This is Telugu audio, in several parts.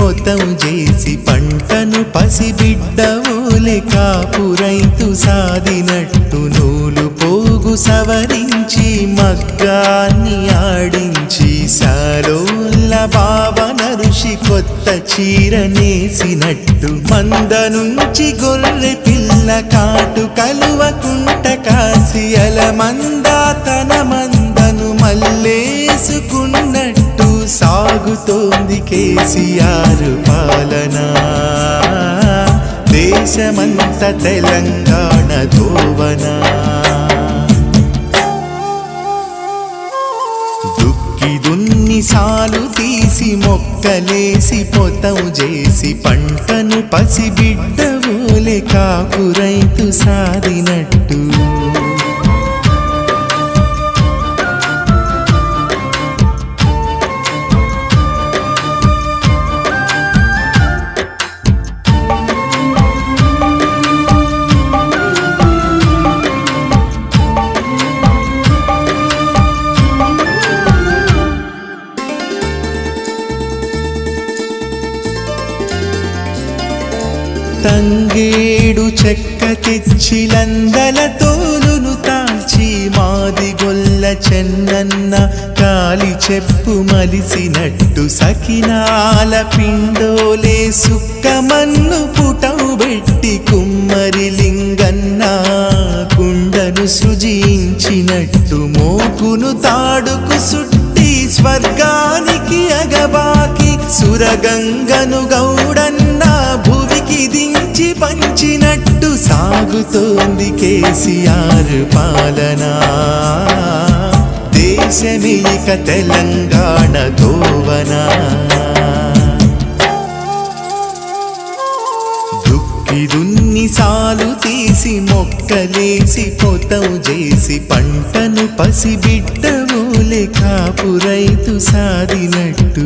పొతం చేసి పంటను పసిబిడ్డవోలే కాపు రైతు సాదినట్టు నూలు పోగు సవరించి మగ్గాన్ని ఆడించి సాలోల్ల భావన ఋషి కొత్త చీర నేసినట్టు మంద నుంచి గొర్రె పిల్ల కాటు కలువకుంట కాసి అల మంద తన మందను మల్లేసుకున్నట్టు సాగుతోంది కేసీఆర్ పాలన దేశమంత తెలంగాణ దోవనా దుక్కి దున్ని సాలు తీసి మొక్కలేసి పొతం చేసి పంటను పసిబిడ్డవోలే కాపు రైతు సాదినట్టు తంగేడు చెక్క తెచ్చి లందల తోలును తాల్చి మాది గొల్ల చెన్నన్న కాలి చెప్పు మలిసినట్టు సకినాల పిండోలే సుక్కమన్ను పుటవు పెట్టి కుమ్మరి లింగన్న కుండను సృజించినట్టు మోకును తాడుకు సుట్టి స్వర్గానికి అగబాకి సురగంగను గౌడన్న భువికి దించి పంచినట్టు సాగుతోంది కేసీఆర్ పాలన దేశమే ఇక తెలంగాణ దోవనా దుక్కి దున్ని సాలు తీసి మొక్కలేసి పొతం చేసి పంటను పసిబిడ్డవోలే కాపు రైతు సాదినట్టు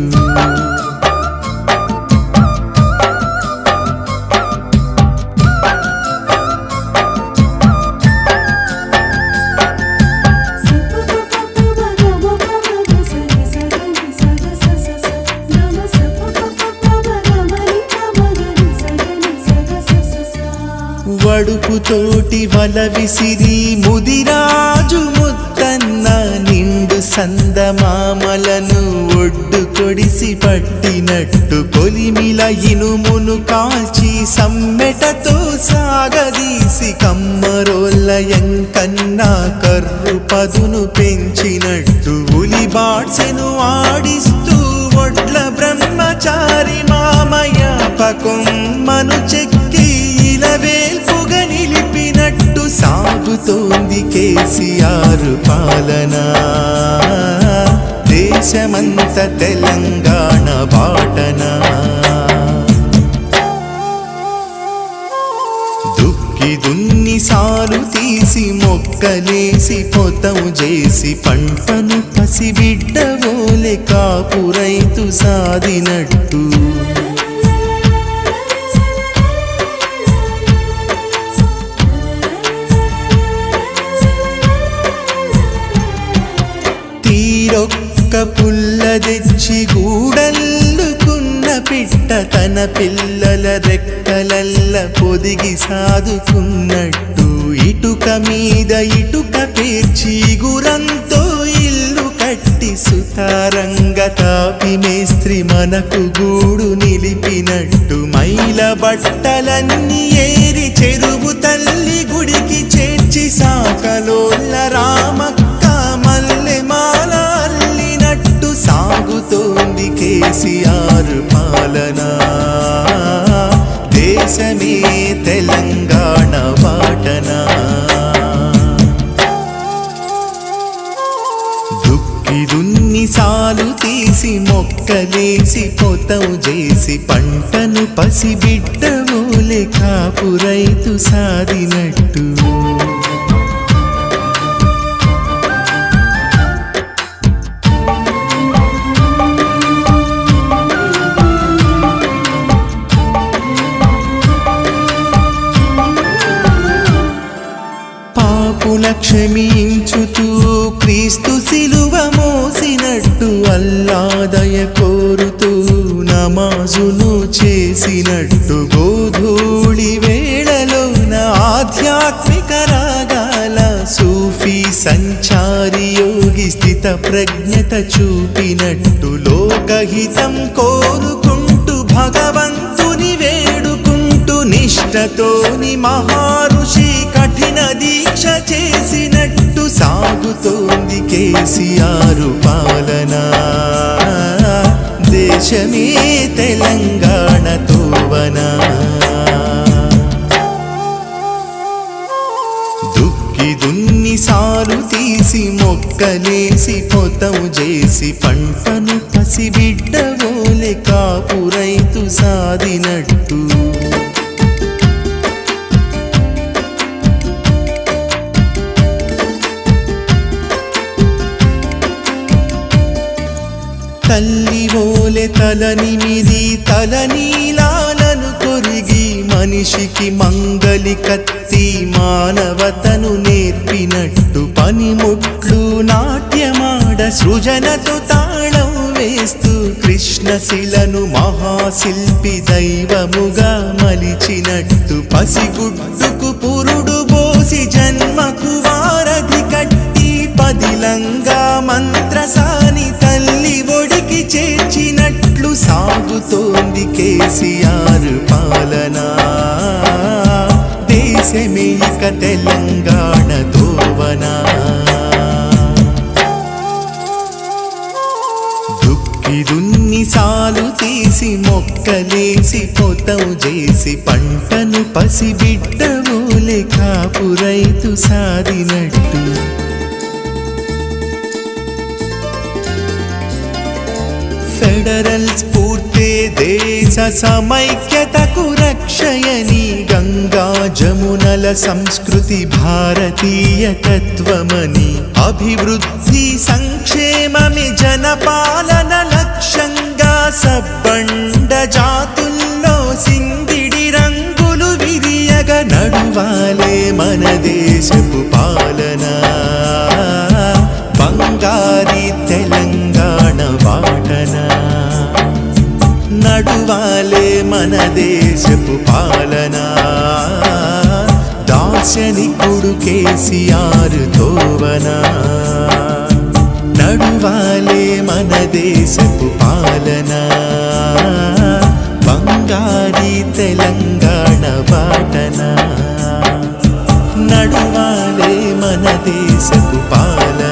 వడుపుతోటి వల విసిరి ముదిరాజు ముత్తన్న నిండు సందమామలను ఒడ్డు కొడిసి పట్టినట్టు కొలిమిల ఇనుమును కాల్చి సమ్మెటతో సాగదీసి కమ్మరోళ్ళ ఎంకన్నా కర్రు పదును పెంచినట్టు ఉలి బాడ్సెను ఆడిస్తూ ఒడ్ల బ్రహ్మచారి మామయ్య పకొమ్మను చెక్కి ఇలవేల్పుగా నిలిపినట్టు సాగుతోంది కేసీఆర్ పాలన దేశమంత తెలంగాణ బాటనా దుక్కి దున్ని సాలు తీసి మొక్కలేసి పొతం చేసి పంటను పసిబిడ్డవోలే కాపు రైతు సాదినట్టు తీరొక్క పుల్ల తెచ్చి గూడల్లుకున్న పిట్ట తన పిల్లల రెక్కలల్ల పొదిగి సాదుకున్నట్టు ఇటుక మీద ఇటుక పేర్చి గురంతో ఇల్లు కట్టి సుతారంగ తాపి మేస్త్రి మనకు గూడు నిలిపినట్టు మైల బట్టలన్నీ ఏరి చెరువు తల్లి గుడికి చేర్చి సాకలోళ్ళ రామక్క మల్లె మాల అల్లినట్టు సాగుతోంది కేసీఆర్ పాలన దేశమే తెలంగాణ బాటనా దుక్కి దున్ని సాలు తీసి మొక్కలేసి పొతం చేసి పంటను పసిబిడ్డవోలే కాపు రైతు సాదినట్టు పాపుల క్షమించుతూ క్రీస్తు సిలువ మోసినట్టు అల్లాదయ కోరుతూ నా నమాజును చేసినట్టు గోధూళి వేళలోన ఆధ్యాత్మిక రాగాల సూఫీ సంచారి యోగి స్థిత ప్రజ్ఞత చూపినట్టు లోకహితం కోరుకుంటూ భగవంతుని వేడుకుంటూ నిష్టతోని మహారుషి కఠిన దీక్ష చేసినట్టు సాగుతోంది కేసీఆర్ పాలన దేశమే తెలంగాణ తోవనా దుక్కి దున్ని సాలు తీసి మొక్కలేసి పొతం చేసి పంటను పసిబిడ్డ ఓలె కాపు రైతు సాదినట్టు తల్లి ఓలె తలనిమిది తలనీలాలను కొరిగి మనిషికి మంగలి కత్తి మానవతను నేర్పినట్టు పనిముట్లు నాట్యమాడ సృజనతో తాళం వేస్తూ కృష్ణశిలను మహాశిల్పి దైవముగా మలిచినట్టు పసిగుడ్డుకు పురుడు పోసి జన్మకు వారధి కట్టి పదిలంగా మంత్రసాని తల్లి ఒడికి చేర్చినట్లు సాగుతోంది కేసీఆర్ పాలన దేశమే ఇక తెలంగాణ దోవనా దుక్కి దున్ని సాలు తీసి మొక్కలేసి పొతం చేసి పంటను పసిబిడ్డ ఓలె కాపు రైతు సాదినట్టు ఫెడరల్ స్ఫూర్తే దేశ సమైక్యతకు రక్షయని గంగా జమునల సంస్కృతి భారతీయ తత్వమని అభివృద్ధి సంక్షేమమి జనపాలన లక్ష్యంగా సబ్బండ జాతుల్లో సిందిడి రంగులు విరియగ నడువాలే మన దేశపు పాలన బంగారి తెలంగాణ వాటన నడువాలే మన దేశపు పాలన దార్శనికుడు కేసీఆర్ తోవన నడువాలే మన దేశపు పాలన బంగారి తెలంగాణ బాటన నడువాలే మన దేశపు పాలన